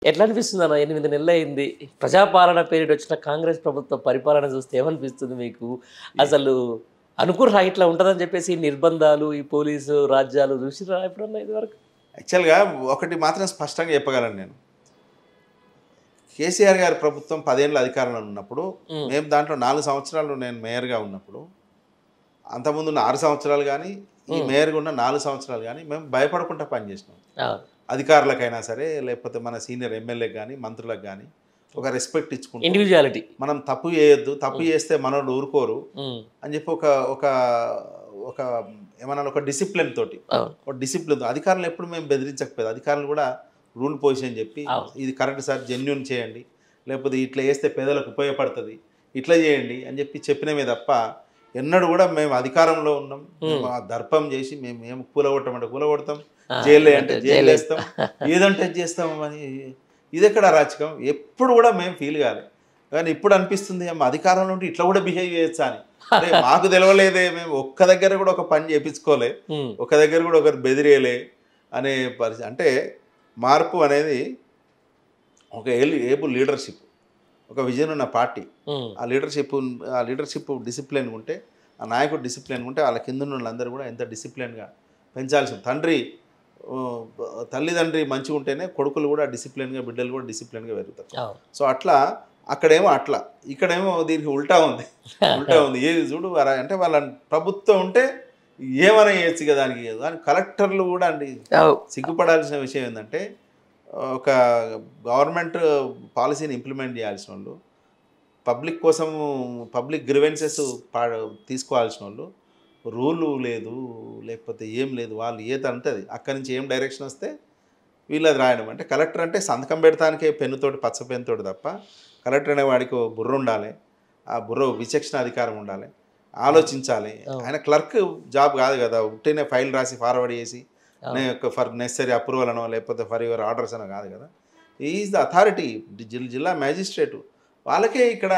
ఎట్లా అనిపిస్తుంది అన్న ఎనిమిది నెలలు అయింది ప్రజాపాలన పేరిట వచ్చిన కాంగ్రెస్ ప్రభుత్వ పరిపాలన చూస్తే ఏమనిపిస్తుంది మీకు అసలు అనుకుర్రా ఇట్లా ఉంటుందని చెప్పేసి ఈ నిర్బంధాలు ఈ పోలీసు రాజ్యాలు చూసిరా ఎప్పుడన్నా ఇదివరకు యాక్చువల్గా ఒకటి మాత్రం స్పష్టంగా చెప్పగలను నేను కేసీఆర్ గారి ప్రభుత్వం పదేళ్ళ అధికారంలో ఉన్నప్పుడు ఉమ్. మేము దాంట్లో నాలుగు సంవత్సరాలు నేను మేయర్గా ఉన్నప్పుడు అంతకుముందు ఉన్న ఆరు సంవత్సరాలు కానీ ఈ మేయర్గా ఉన్న నాలుగు సంవత్సరాలు కానీ మేము భయపడకుండా పనిచేసినాం అవును. అధికారులకైనా సరే లేకపోతే మన సీనియర్ ఎమ్మెల్యేకి కానీ మంత్రులకు కానీ ఒక రెస్పెక్ట్ ఇచ్చుకుంటాం ఇండివిజువాలిటీ మనం తప్పు చేయొద్దు తప్పు చేస్తే మనోళ్ళు ఊరుకోరు ఉమ్. అని చెప్పి ఒక ఒక ఒక ఏమన్నా ఒక డిసిప్లిన్ తోటి అవును ఒక డిసిప్లిన్ అధికారులు ఎప్పుడు మేము బెదిరించకపోయేది అధికారులు కూడా రూల్ పొజిషన్ చెప్పి అవును. ఇది కరెక్ట్ సార్ జెన్యున్ చేయండి లేకపోతే ఇట్లా చేస్తే పేదలకు ఉపయోగపడుతుంది ఇట్లా చేయండి అని చెప్పి చెప్పినమే తప్ప ఎన్నడూ కూడా మేము అధికారంలో ఉన్నాం మేము ఆ దర్పం చేసి మేము ఏం కూలగొట్టమంటే కూలగొడతాం ఆ, జైలు అంటే అంటే జైలు జైలు వేస్తాం ఏదంటే అది చేస్తాం అని ఇది ఎక్కడ అరాచకం ఎప్పుడు కూడా మేము ఫీల్ కాలే కానీ ఇప్పుడు అనిపిస్తుంది అమ్మ అధికారంలో ఉంటే ఇట్లా కూడా బిహేవ్ చేయొచ్చా అని అరే, మాకు తెలవలేదే మేము ఒక్క దగ్గర కూడా ఒక పని చేపించుకోలే ఉమ్. ఒక దగ్గర కూడా ఒకరు బెదిరేయలే అనే పరిస్థితి అంటే మార్పు అనేది ఒక ఏలు ఏబుల్ లీడర్షిప్ ఒక విజన్ ఉన్న పార్టీ ఉమ్. ఆ లీడర్షిప్ ఆ లీడర్షిప్ డిసిప్లిన్ ఉంటే ఆ నాయకుడు డిసిప్లిన్ ఉంటే వాళ్ళ కింద ఉన్న వాళ్ళందరూ కూడా ఎంత డిసిప్లిన్గా పెంచాల్సింది తండ్రి ఆ, తల్లిదండ్రి మంచిగా ఉంటేనే కొడుకులు కూడా డిసిప్లిన్గా బిడ్డలు కూడా డిసిప్లిన్గా పెరుగుతారు అవును. సో అట్లా అక్కడేమో అట్లా ఇక్కడేమో దీనికి ఉల్టా ఉంది ఉల్టా ఉంది ఏది చూడు వారా- అంటే వాళ్ళ ప్రభుత్వం ఉంటే ఏమైనా చేయొచ్చు కదా దానికి దాని కలెక్టర్లు కూడా అండి అవు. సిగ్గుపడాల్సిన విషయం ఏంటంటే ఒక గవర్నమెంట్ పాలసీని ఇంప్లిమెంట్ చేయాల్సిన వాళ్ళు పబ్లిక్ కోసం పబ్లిక్ గ్రివెన్సెస్ పా తీసుకోవాల్సిన వాళ్ళు రూలు లేదు లేకపోతే ఏం లేదు వాళ్ళు ఏది అంటది అక్కడి నుంచి ఏం డైరెక్షన్ వస్తే వీళ్ళు అది రాయడం అంటే కలెక్టర్ అంటే సంతకం పెడతానికే పెన్నుతోటి పచ్చ పెన్నుతోటి తప్ప కలెక్టర్ అనే వాడికి ఓ బుర్ర ఉండాలి ఆ బుర్ర విచక్షణ అధికారం ఉండాలి ఆలోచించాలి అవును. ఆయన క్లర్క్ జాబ్ కాదు కదా ఉట్టినే ఫైల్ రాసి ఫార్వర్డ్ చేసి అవును. ఫర్ నెసరీ అప్రూవల్ అనో లేకపోతే ఫర్ యువర్ ఆర్డర్స్ అనో కాదు కదా ఈజ్ ద అథారిటీ జిల్లా మ్యాజిస్ట్రేటు వాళ్ళకే ఇక్కడ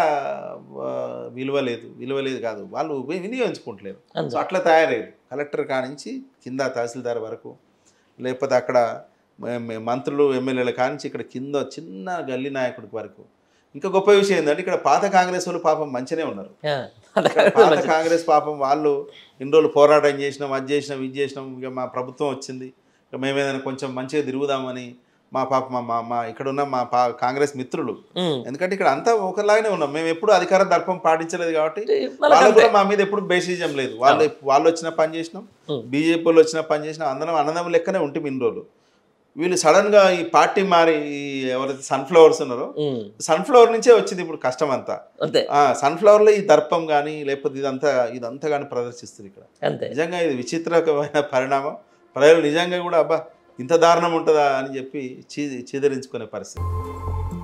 ఆ, విలువ లేదు విలువ లేదు కాదు వాళ్ళు వి- వినియోగించుకుంటలేరు అంతే. సో అట్లా తయారయ్యారు కలెక్టర్ కానించి కింద తహసీల్దార్ వరకు లేకపోతే అక్కడ మ- మ- మంత్రులు ఎమ్మెల్యేల కానించి ఇక్కడ కింద చిన్న గల్లీ నాయకుడికి వరకు ఇంకా గొప్ప విషయం ఏంటంటే ఇక్కడ పాత కాంగ్రెస్ వాళ్ళు పాపం మంచిగానే ఉన్నారు ఆ. ఇక్కడ పాత కాంగ్రెస్ పాపం వాళ్ళు ఇన్ని రోజులు పోరాటం చేసినాం అది చేసినాం ఇది చేసినాం ఇక మా ప్రభుత్వం వచ్చింది ఇక మేము ఏదైనా కొంచెం మంచిగా తిరుగుదామని మా పాప మా మా మా ఇక్కడ ఉన్న మా పా కాంగ్రెస్ మిత్రులు ఉమ్. ఎందుకంటే ఇక్కడ అంతా ఒకలాగానే ఉన్నాం మేము ఎప్పుడు అధికార దర్పం పాటించలేదు కాబట్టి వాళ్ళకి వాళ్ళు అంతే. కూడా మా మీద ఎప్పుడు బేసిజం లేదు వాళ్ళు వాళ్ళు వచ్చిన పని చేసినాం ఉమ్. బీజేపీలో వచ్చిన పని చేసినాం అందరం అన్నదమ్ములు లెక్కనే ఉంటుంది ఇన్ని రోజులు వీళ్ళు సడన్ గా ఈ పార్టీ మారి ఈ ఎవరైతే సన్ఫ్లవర్స్ ఉన్నారో ఉమ్. సన్ఫ్లవర్ నుంచే వచ్చింది ఇప్పుడు కష్టం అంతా అంతే ఆ సన్ఫ్లవర్ లో ఈ దర్పం కానీ లేకపోతే ఇదంతా ఇదంతా కానీ ప్రదర్శిస్తుంది ఇక్కడ అంతే నిజంగా ఇది విచిత్రకమైన పరిణామం ప్రజలు నిజంగా కూడా అబ్బా ఇంత దారుణం ఉంటుందా అని చెప్పి చీ చీదరించుకునే పరిస్థితి